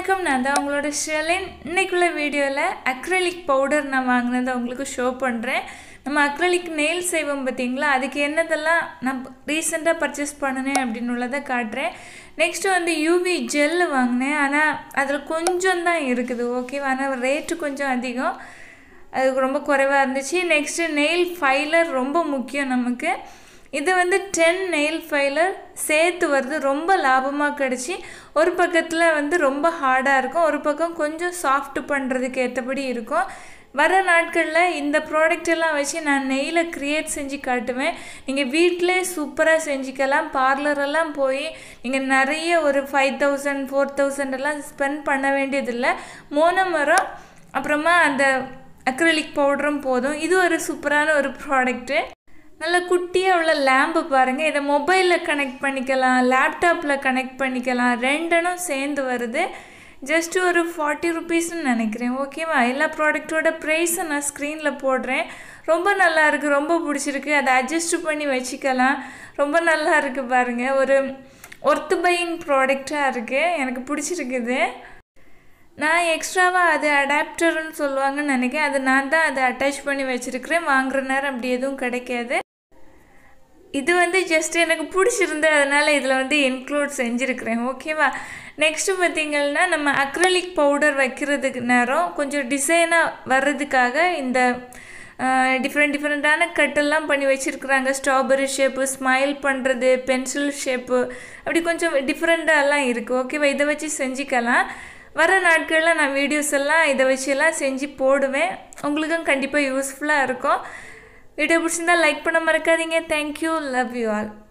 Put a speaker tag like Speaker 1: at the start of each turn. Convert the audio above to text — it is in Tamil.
Speaker 1: வணக்கம் நான் தான் உங்களோட ஷெலின் இன்னைக்குள்ள வீடியோவில் அக்ரலிக் பவுடர் நான் வாங்கினதை உங்களுக்கு ஷோ பண்ணுறேன் நம்ம அக்ரலிக் நெயில் செய்வோம் பார்த்தீங்களா அதுக்கு என்னதெல்லாம் நான் ரீசெண்டாக பர்ச்சேஸ் பண்ணினேன் அப்படின்னு உள்ளதை காட்டுறேன் நெக்ஸ்ட்டு வந்து யூவி ஜெல் வாங்கினேன் ஆனால் அதில் கொஞ்சம் தான் இருக்குது ஓகேவா ஆனால் ரேட்டு கொஞ்சம் அதிகம் அதுக்கு ரொம்ப குறைவாக இருந்துச்சு நெக்ஸ்ட்டு நெயில் ஃபைலர் ரொம்ப முக்கியம் நமக்கு இது வந்து டென் நெயில் ஃபைலர் சேர்த்து வருது ரொம்ப லாபமாக கிடச்சி ஒரு பக்கத்தில் வந்து ரொம்ப ஹார்டாக இருக்கும் ஒரு பக்கம் கொஞ்சம் சாஃப்ட் பண்ணுறதுக்கு ஏற்றபடி இருக்கும் வர நாட்களில் இந்த ப்ராடக்ட் எல்லாம் வச்சு நான் நெய்யில் க்ரியேட் செஞ்சு காட்டுவேன் நீங்கள் வீட்டிலே சூப்பராக செஞ்சுக்கலாம் பார்லரெல்லாம் போய் நீங்கள் நிறைய ஒரு ஃபைவ் தௌசண்ட் ஃபோர் தௌசண்ட் எல்லாம் ஸ்பெண்ட் பண்ண வேண்டியதில்லை மோனமரம் அப்புறமா அந்த அக்ரலிக் பவுடரும் போதும் இது ஒரு சூப்பரான ஒரு ப்ராடக்ட்டு நல்ல குட்டியாக உள்ள லேம்பு பாருங்கள் இதை மொபைலில் கனெக்ட் பண்ணிக்கலாம் லேப்டாப்பில் கனெக்ட் பண்ணிக்கலாம் ரெண்டனும் சேர்ந்து வருது ஜஸ்ட் ஒரு ஃபார்ட்டி ருபீஸ்னு நினைக்கிறேன் ஓகேவா எல்லா ப்ராடக்ட்டோட ப்ரைஸை நான் ஸ்க்ரீனில் போடுறேன் ரொம்ப நல்லா இருக்குது ரொம்ப பிடிச்சிருக்கு அதை அட்ஜஸ்ட் பண்ணி வச்சுக்கலாம் ரொம்ப நல்லா இருக்குது பாருங்கள் ஒரு ஒர்த்து பையிங் ப்ராடக்டாக இருக்குது எனக்கு பிடிச்சிருக்குது நான் எக்ஸ்ட்ராவாக அது அடாப்டர்னு சொல்லுவாங்கன்னு நினைக்கிறேன் அது நான் தான் அதை அட்டாச் பண்ணி வச்சுருக்கிறேன் வாங்குற நேரம் அப்படி எதுவும் கிடைக்காது இது வந்து ஜஸ்ட் எனக்கு பிடிச்சிருந்து அதனால் இதில் வந்து இன்க்ளூட் செஞ்சுருக்கிறேன் ஓகேவா நெக்ஸ்ட்டு பார்த்திங்கன்னா நம்ம அக்ரலிக் பவுடர் வைக்கிறதுக்கு நேரம் கொஞ்சம் டிசைனாக வர்றதுக்காக இந்த டிஃப்ரெண்ட் டிஃப்ரெண்ட்டான கட்டெல்லாம் பண்ணி வச்சுருக்குறாங்க ஸ்ட்ராபெரி ஷேப்பு ஸ்மைல் பண்ணுறது பென்சில் ஷேப்பு அப்படி கொஞ்சம் டிஃப்ரெண்ட்டாலாம் இருக்குது ஓகேவா இதை வச்சு செஞ்சுக்கலாம் வர நாட்களில் நான் வீடியோஸ் எல்லாம் இதை வச்செல்லாம் செஞ்சு போடுவேன் உங்களுக்கும் கண்டிப்பாக யூஸ்ஃபுல்லாக இருக்கும் வீடியோ பிடிச்சிருந்தா லைக் பண்ண மறக்காதீங்க தேங்க்யூ லவ் யூ ஆல்